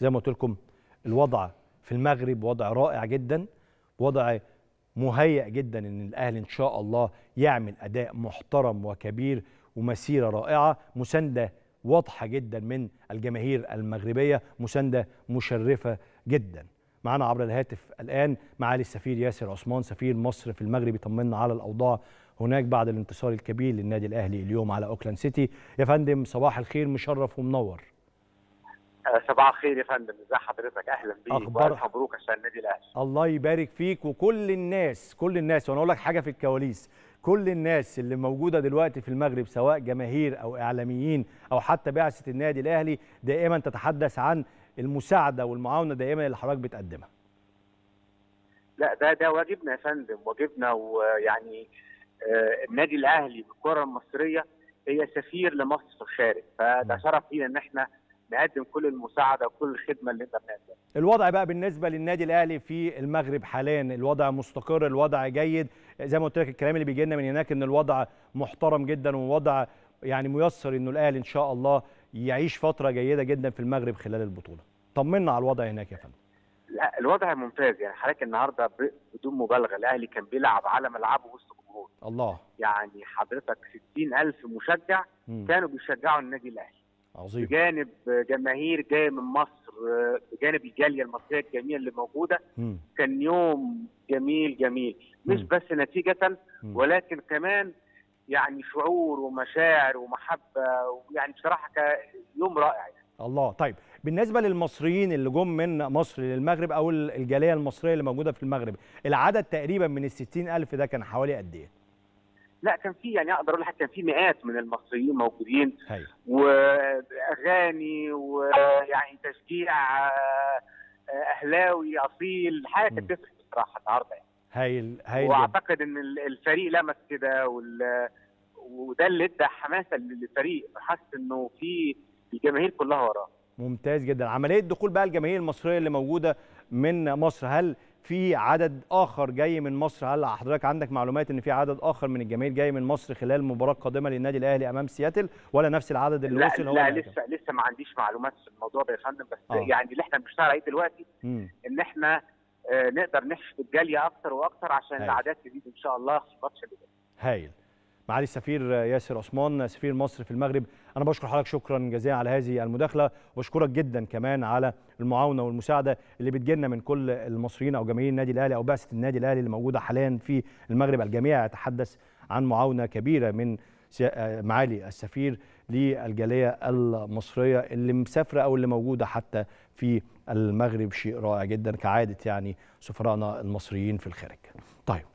زي ما قلت لكم الوضع في المغرب وضع رائع جدا وضع مهيأ جدا ان الاهلي ان شاء الله يعمل اداء محترم وكبير ومسيره رائعه مسانده واضحه جدا من الجماهير المغربيه مسانده مشرفه جدا معنا عبر الهاتف الان معالي السفير ياسر عثمان سفير مصر في المغرب يطمنا على الاوضاع هناك بعد الانتصار الكبير للنادي الاهلي اليوم على اوكلاند سيتي يا فندم صباح الخير مشرف ومنور صباح الخير يا فندم ازي حضرتك اهلا بيك أخبار- والف مبروك عشان النادي الاهلي الله يبارك فيك وكل الناس كل الناس وانا اقول لك حاجه في الكواليس كل الناس اللي موجوده دلوقتي في المغرب سواء جماهير او اعلاميين او حتى بعثه النادي الاهلي دائما تتحدث عن المساعده والمعاونه دائما اللي حضرتك بتقدمها لا ده ده واجبنا يا فندم واجبنا ويعني آه النادي الاهلي بالكره المصريه هي سفير لمصر في الخارج فده م. شرف لينا ان احنا نقدم كل المساعده وكل الخدمه اللي نقدر نقدمها الوضع بقى بالنسبه للنادي الاهلي في المغرب حاليا الوضع مستقر الوضع جيد زي ما قلت لك الكلام اللي بيجي لنا من هناك ان الوضع محترم جدا ووضع يعني ميسر انه الاهلي ان شاء الله يعيش فتره جيده جدا في المغرب خلال البطوله طمنا على الوضع هناك يا فندم لا الوضع ممتاز يعني حضرتك النهارده ب- بدون مبالغه الاهلي كان بيلعب على ملعبه وسط جمهور الله يعني حضرتك 60000 مشجع مم. كانوا بيشجعوا النادي الاهلي عظيم بجانب جماهير جايه من مصر بجانب الجاليه المصريه الجميله اللي موجوده مم. كان يوم جميل جميل مش مم. بس نتيجه مم. ولكن كمان يعني شعور ومشاعر ومحبه ويعني بصراحه كان يوم رائع يعني. الله طيب بالنسبه للمصريين اللي جم من مصر للمغرب او الجاليه المصريه اللي موجوده في المغرب العدد تقريبا من ال ألف ده كان حوالي قد ايه لا كان في يعني اقدر اقول لك كان في مئات من المصريين موجودين هاي واغاني ويعني تشجيع آه، اهلاوي اصيل حاجه كانت مم. تفرق بصراحه النهارده يعني. هايل هايل جدا. واعتقد ان ال- الفريق لمس كده وال وده اللي ادى حماسه للفريق حاسس انه في الجماهير كلها وراه ممتاز جدا عمليه دخول بقى الجماهير المصريه اللي موجوده من مصر هل في عدد اخر جاي من مصر هل حضرتك عندك معلومات ان في عدد اخر من الجماهير جاي من مصر خلال مباراه قادمه للنادي الاهلي امام سياتل ولا نفس العدد اللي لا, وصل هو لا اللي لسه لسه ما عنديش معلومات في الموضوع ده يا فندم بس آه. يعني اللي احنا بنشتغل عليه دلوقتي مم. ان احنا آه، نقدر نحشد الجاليه اكتر واكتر عشان أيوة. الاعداد تزيد ان شاء الله في الماتش اللي جاي هايل معالي السفير ياسر عثمان سفير مصر في المغرب انا بشكر حضرتك شكرا جزيلا على هذه المداخله واشكرك جدا كمان على المعاونه والمساعده اللي بتجيلنا من كل المصريين او جماهير النادي الاهلي او بعثه النادي الاهلي اللي موجوده حاليا في المغرب الجميع يتحدث عن معاونه كبيره من سيا- معالي السفير للجاليه المصريه اللي مسافره او اللي موجوده حتى في المغرب شيء رائع جدا كعاده يعني سفرائنا المصريين في الخارج. طيب